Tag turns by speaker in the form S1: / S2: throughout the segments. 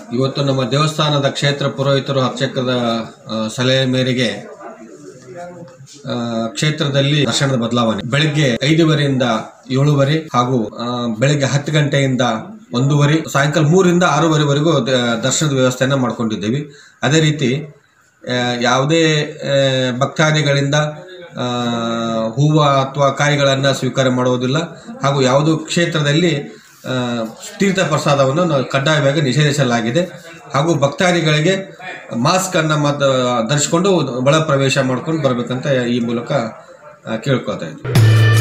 S1: ಇವತ್ತು ನಮ್ಮ ದೇವಸ್ಥಾನದ ಕ್ಷೇತ್ರ ಪುರೋಹಿತರು ಅರ್ಚಕರ ಆ, ಸಲಹೆ ಮೇರೆಗೆ ಆ, ಕ್ಷೇತ್ರದಲ್ಲಿ ದರ್ಶನದ ಬದಲಾವಣೆ ಬೆಳಗ್ಗೆ ಐದುವರೆಯಿಂದ ಏಳುವರೆ ಹಾಗೂ ಆ, ಬೆಳಗ್ಗೆ ಹತ್ತು ಗಂಟೆಯಿಂದ ಒಂದೂವರೆ ಸಾಯಂಕಾಲ ಮೂರರಿಂದ ಆರೂವರೆವರೆಗೂ ದ- ದರ್ಶನದ ವ್ಯವಸ್ಥೆಯನ್ನ ಮಾಡ್ಕೊಂಡಿದ್ದೀವಿ ಅದೇ ರೀತಿ ಆ, ಯಾವುದೇ ಆ, ಭಕ್ತಾದಿಗಳಿಂದ ಆ, ಹೂವು ಅಥವಾ ಕಾಯಿಗಳನ್ನು ಸ್ವೀಕಾರ ಮಾಡುವುದಿಲ್ಲ ಹಾಗೂ ಯಾವುದೋ ಕ್ಷೇತ್ರದಲ್ಲಿ ಆ, ತೀರ್ಥ ಪ್ರಸಾದವನ್ನು ನಾವು ಕಡ್ಡಾಯವಾಗಿ ನಿಷೇಧಿಸಲಾಗಿದೆ ಹಾಗೂ ಭಕ್ತಾದಿಗಳಿಗೆ ಮಾಸ್ಕ್ ಅನ್ನ ಮತ್ತ ಧರಿಸಿಕೊಂಡು ಒಳ ಪ್ರವೇಶ ಮಾಡ್ಕೊಂಡು ಬರ್ಬೇಕಂತ ಈ ಮೂಲಕ ಆ, ಕೇಳ್ಕೊತಾ ಇದ್ವಿ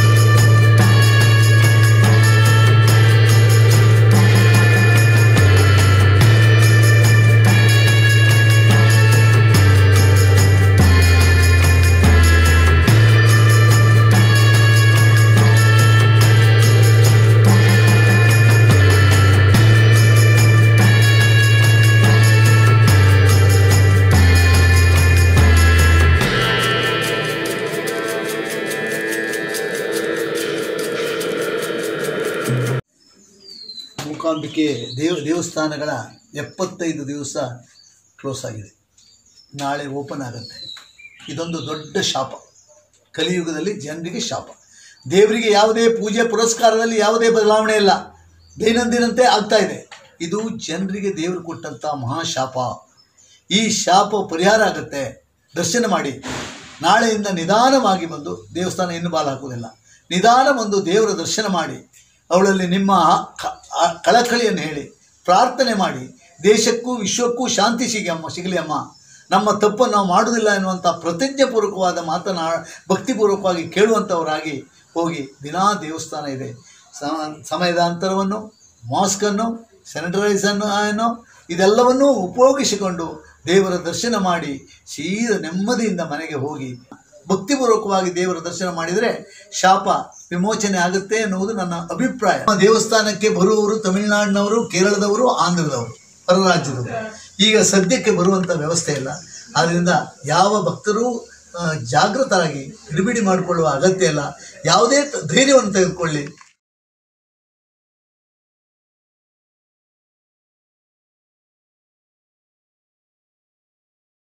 S2: ಮೂಕಾಂಬಿಕೆ ದೇವ ದೇವಸ್ಥಾನಗಳ ಎಪ್ಪತ್ತೈದು ದಿವಸ ಕ್ಲೋಸ್ ಆಗಿದೆ ನಾಳೆ ಓಪನ್ ಆಗುತ್ತೆ ಇದೊಂದು ದೊಡ್ಡ ಶಾಪ ಕಲಿಯುಗದಲ್ಲಿ ಜನರಿಗೆ ಶಾಪ ದೇವರಿಗೆ ಯಾವುದೇ ಪೂಜೆ ಪುರಸ್ಕಾರದಲ್ಲಿ ಯಾವುದೇ ಬದಲಾವಣೆ ಇಲ್ಲ ದೈನಂದಿನಂತೆ ಆಗ್ತಾ ಇದೆ ಇದು ಜನರಿಗೆ ದೇವರು ಕೊಟ್ಟಂಥ ಮಹಾಶಾಪ ಈ ಶಾಪ ಪರಿಹಾರ ಆಗುತ್ತೆ ದರ್ಶನ ಮಾಡಿ ನಾಳೆಯಿಂದ ನಿಧಾನವಾಗಿ ಬಂದು ದೇವಸ್ಥಾನ ಇನ್ನು ಬಾಲ ಹಾಕುವುದಿಲ್ಲ ನಿಧಾನ ಬಂದು ದೇವರ ದರ್ಶನ ಮಾಡಿ ಅವಳಲ್ಲಿ ನಿಮ್ಮ ಕ- ಆ ಕಳಕಳಿಯನ್ನು ಹೇಳಿ ಪ್ರಾರ್ಥನೆ ಮಾಡಿ ದೇಶಕ್ಕೂ ವಿಶ್ವಕ್ಕೂ ಶಾಂತಿ ಸಿಗಿ ಅಮ್ಮ ಸಿಗಲಿ ಅಮ್ಮ ನಮ್ಮ ತಪ್ಪನ್ನು ನಾವು ಮಾಡುವುದಿಲ್ಲ ಎನ್ನುವಂಥ ಪ್ರತಿಜ್ಞಾಪೂರ್ವಕವಾದ ಮಾತನ್ನ ಭಕ್ತಿಪೂರ್ವಕವಾಗಿ ಕೇಳುವಂಥವರಾಗಿ ಹೋಗಿ ದಿನಾ ದೇವಸ್ಥಾನ ಇದೆ ಸ- ಸಮಯದ ಅಂತರವನ್ನು ಮಾಸ್ಕನ್ನು ಸ್ಯಾನಿಟೈಸನ್ನು ಅನ್ನು ಇದೆಲ್ಲವನ್ನೂ ಉಪಯೋಗಿಸಿಕೊಂಡು ದೇವರ ದರ್ಶನ ಮಾಡಿ ಸೀದ ನೆಮ್ಮದಿಯಿಂದ ಮನೆಗೆ ಹೋಗಿ ಭಕ್ತಿಪೂರ್ವಕವಾಗಿ ದೇವರ ದರ್ಶನ ಮಾಡಿದರೆ ಶಾಪ ವಿಮೋಚನೆ ಆಗುತ್ತೆ ಎನ್ನುವುದು ನನ್ನ ಅಭಿಪ್ರಾಯ ನಮ್ಮ ದೇವಸ್ಥಾನಕ್ಕೆ ಬರುವವರು ತಮಿಳುನಾಡಿನವರು ಕೇರಳದವರು ಆಂಧ್ರದವರು ಹೊರ ರಾಜ್ಯದವರು ಈಗ ಸದ್ಯಕ್ಕೆ ಬರುವಂಥ ವ್ಯವಸ್ಥೆ ಇಲ್ಲ ಆದ್ದರಿಂದ ಯಾವ ಭಕ್ತರು ಆ, ಜಾಗೃತರಾಗಿ ಗಡಿಬಿಡಿ ಮಾಡಿಕೊಳ್ಳುವ ಅಗತ್ಯ ಇಲ್ಲ ಯಾವುದೇ ತ- ಧೈರ್ಯವನ್ನು ತೆಗೆದುಕೊಳ್ಳಿ